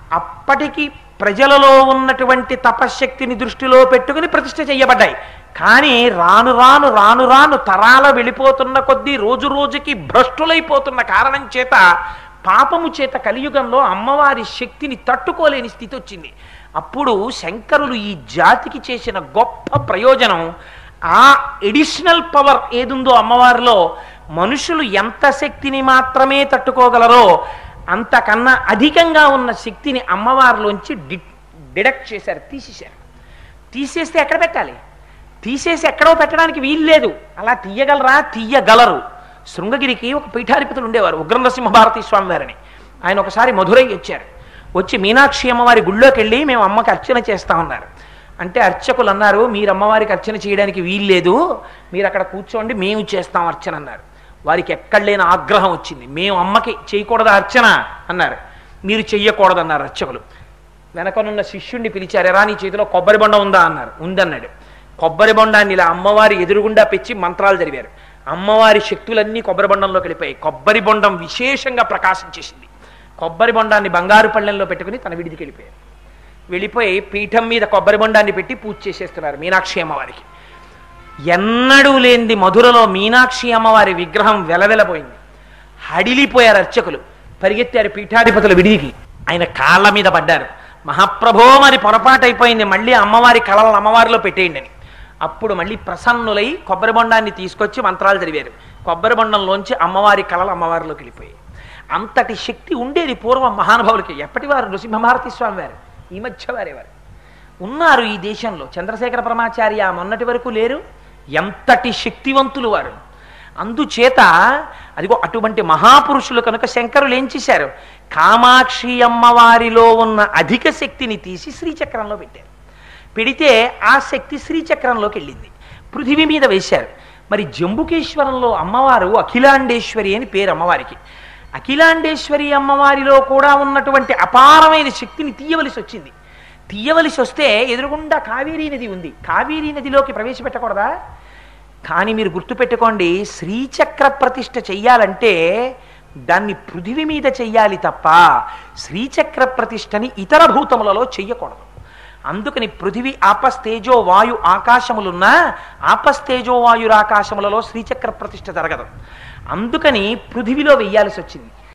అప్పటికి ప్రజలలో ఉన్నటువంటి తపశ్శక్తిని దృష్టిలో పెట్టుకుని ప్రతిష్ఠ చేయబడ్డాయి కానీ రాను రాను రాను రాను తరాల వెళ్ళిపోతున్న కొద్దీ రోజు రోజుకి భ్రష్టులైపోతున్న కారణం చేత పాపము చేత కలియుగంలో అమ్మవారి శక్తిని తట్టుకోలేని స్థితి వచ్చింది అప్పుడు శంకరులు ఈ జాతికి చేసిన గొప్ప ప్రయోజనం ఆ ఎడిషనల్ పవర్ ఏదుందో అమ్మవారిలో మనుషులు ఎంత శక్తిని మాత్రమే తట్టుకోగలరో అంతకన్నా అధికంగా ఉన్న శక్తిని అమ్మవారిలోంచి డి డిడక్ట్ చేశారు తీసేశారు తీసేస్తే ఎక్కడ పెట్టాలి తీసేసి ఎక్కడో పెట్టడానికి వీలు లేదు అలా తీయగలరా తీయగలరు శృంగగిరికి ఒక పీఠాధిపతులు ఉండేవారు ఉగ్ర నరసింహ భారతీ స్వామి వారిని ఆయన ఒకసారి మధురై వచ్చారు వచ్చి మీనాక్షి అమ్మవారి గుళ్ళోకి వెళ్ళి మేము అమ్మకి అర్చన చేస్తా ఉన్నారు అంటే అర్చకులు అన్నారు మీరు అమ్మవారికి అర్చన చేయడానికి వీలు లేదు మీరు అక్కడ కూర్చోండి మేము చేస్తాం అర్చన అన్నారు వారికి ఎక్కడ లేని ఆగ్రహం వచ్చింది మేము అమ్మకి చేయకూడదు అర్చన అన్నారు మీరు చెయ్యకూడదన్నారు అర్చకులు వెనకనున్న శిష్యుణ్ణి పిలిచారు ఎరా నీ చేతిలో కొబ్బరి బొండ ఉందా అన్నారు ఉందన్నాడు కొబ్బరి బొండాన్ని ఇలా అమ్మవారి ఎదురుగుండా పెంచి మంత్రాలు జరిగారు అమ్మవారి శక్తులన్నీ కొబ్బరి బొండంలోకి వెళ్ళిపోయాయి కొబ్బరి బొండం విశేషంగా ప్రకాశం చేసింది కొబ్బరి బొండాన్ని బంగారు పళ్ళెంలో పెట్టుకుని తన విడిదికి వెళ్ళిపోయారు వెళ్ళిపోయి పీఠం మీద కొబ్బరి బొండాన్ని పెట్టి పూజ చేసేస్తున్నారు మీనాక్షి అమ్మవారికి ఎన్నడూ లేనిది మధురలో మీనాక్షి అమ్మవారి విగ్రహం వెలవెలపోయింది హడిలిపోయారు అర్చకులు పరిగెత్తారు పీఠాధిపతుల విడిదికి ఆయన కాళ్ళ మీద పడ్డారు మహాప్రభో మరి పొరపాటు అయిపోయింది మళ్ళీ అమ్మవారి కళలను అమ్మవారిలో పెట్టేయండి అని అప్పుడు మళ్ళీ ప్రసన్నులై కొబ్బరి బొండాన్ని తీసుకొచ్చి మంత్రాలు చదివారు కొబ్బరి బొండంలోంచి అమ్మవారి కళలు అమ్మవారిలోకి వెళ్ళిపోయాయి అంతటి శక్తి ఉండేది పూర్వం మహానుభావులకి ఎప్పటివారు నృసింహభారతి స్వామి వారు ఈ మధ్య వారే వారు ఉన్నారు ఈ దేశంలో చంద్రశేఖర పరమాచార్య మొన్నటి వరకు లేరు ఎంతటి శక్తివంతులు వారు అందుచేత అదిగో అటువంటి మహాపురుషులు కనుక శంకరులు ఏం చేశారు కామాక్షి అమ్మవారిలో ఉన్న అధిక శక్తిని తీసి శ్రీచక్రంలో పెట్టారు పెడితే ఆ శక్తి శ్రీచక్రంలోకి వెళ్ళింది పృథివీ మీద వేశారు మరి జంబుకేశ్వరంలో అమ్మవారు అఖిలాండేశ్వరి అని పేరు అమ్మవారికి అఖిలాండేశ్వరి అమ్మవారిలో కూడా ఉన్నటువంటి అపారమైన శక్తిని తీయవలసి వచ్చింది తీయవలసి వస్తే ఎదురుగుండా కావేరీ నది ఉంది కావేరీ నదిలోకి ప్రవేశపెట్టకూడదా కానీ మీరు గుర్తుపెట్టుకోండి శ్రీచక్ర ప్రతిష్ఠ చెయ్యాలంటే దాన్ని పృథివీ మీద చెయ్యాలి తప్ప శ్రీచక్ర ప్రతిష్టని ఇతర భూతములలో చెయ్యకూడదు అందుకని పృథివీ ఆపస్తేజో వాయు ఆకాశములున్నా ఆపస్తేజో వాయురాకాశములలో శ్రీచక్ర ప్రతిష్ఠ జరగదు అందుకని పృథివిలో వెయ్యాల్సి వచ్చింది